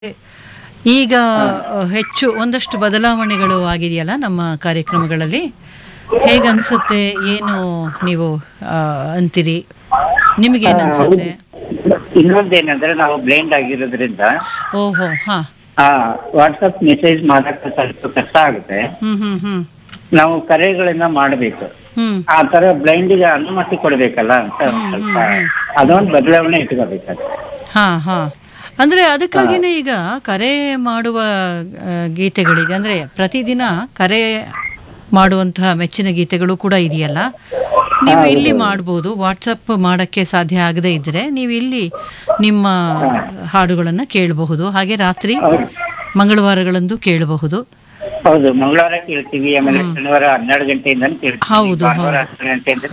ಈಗ ಅಹ್, ಹೆಚ್ಚು ಒಂದಷ್ಟು ಬದಲಾವಣೆಗಳು ಆಗಿದೆಯಲ್ಲ ನಮ್ಮ ಕಾರ್ಯಕ್ರಮಗಳಲ್ಲಿ ಹೇಗನ್ಸುತ್ತೆ ಏನು ನೀವು ಆ, ಅಂತೀರಿ ನಿಮಗೇನು ಅನ್ಸುತ್ತೆ ಇನ್ನೊಂದೇನಂದ್ರೆ ನಾವು ಬ್ಲೈಂಡ್ ಆಗಿರೋದ್ರಿಂದ ಓಹೋ ಹಾ ಆ ವಾಟ್ಸಪ್ ಮೆಸೇಜ್ ಮಾಡಕ್ಕೆ ಸ್ವಲ್ಪ ಕಷ್ಟ ಆಗುತ್ತೆ ಹ್ಮ್ ಹ್ಮ್ ಹ್ಮ್ ನಾವು ಕರೆಗಳನ್ನ ಮಾಡಬೇಕು ಹ್ಮ್ ಆ ತರ ಬ್ಲೈಂಡಿಗೆ ಅನುಮತಿ ಕೊಡ್ಬೇಕಲ್ಲ ಅಂತ ಒಂದ್ ಸ್ವಲ್ಪ ಅದೊಂದು ಬದಲಾವಣೆ ಇಟ್ಕೋಬೇಕಾಗುತ್ತೆ ಹಾ ಹಾ ಅಂದ್ರೆ ಅದಕ್ಕಾಗಿನೇ ಈಗ ಕರೆ ಮಾಡುವ ಆ, ಗೀತೆಗಳಿಗೆ ಅಂದ್ರೆ ಪ್ರತಿದಿನ ಕರೆ ಮಾಡುವಂತಹ ಮೆಚ್ಚಿನ ಗೀತೆಗಳು ಕೂಡ ಇದೆಯಲ್ಲ ನೀವು ಇಲ್ಲಿ ಮಾಡ್ಬೋದು ವಾಟ್ಸಪ್ ಮಾಡಕ್ಕೆ ಸಾಧ್ಯ ಆಗದೇ ಇದ್ರೆ ನೀವು ಇಲ್ಲಿ ನಿಮ್ಮ ಹಾಡುಗಳನ್ನ ಕೇಳಬಹುದು ಹಾಗೆ ರಾತ್ರಿ ಹೌದು. ಮಂಗಳವಾರಗಳಂದು ಕೇಳಬಹುದು ಹೌದು ಮಂಗಳವಾರ ಕೇಳ್ತೀವಿ ಆಮೇಲೆ ಶನಿವಾರ ಹನ್ನೆರಡು ಗಂಟೆಯಿಂದ ಕೇಳ್ತೀವಿ ಹೌದು, ಭಾನುವಾರ ಹತ್ತು ಗಂಟೆಯಿಂದ